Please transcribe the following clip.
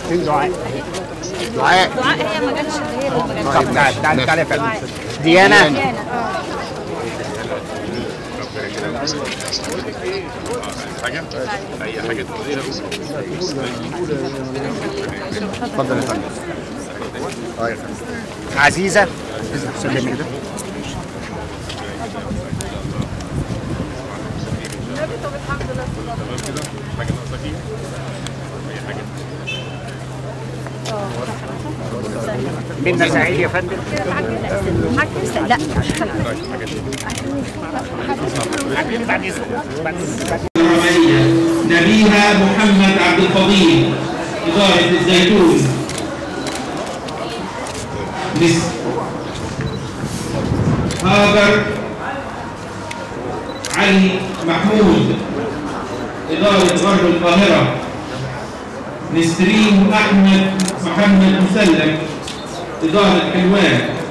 دعاء دعاء دعاء هي ما جاتش اللي هي اللي ما جاتش طب تعالى تعالى تعالى يا فندم ديانا ديانا اه حاجه اي حاجه تقوليها اتفضل يا فندم اه يا فندم عزيزه سلمي كده تمام كده حاجه ناقصه فيه اي حاجه منا سعيد يا فندم حاج لسه لا بعد اذنك بعد إذنك. العملية نبيها محمد عبد الفضيل إدارة الزيتون مصر هاجر علي محمود إدارة غرب القاهرة نسرين أحمد محمد مسلم إدارة حلوان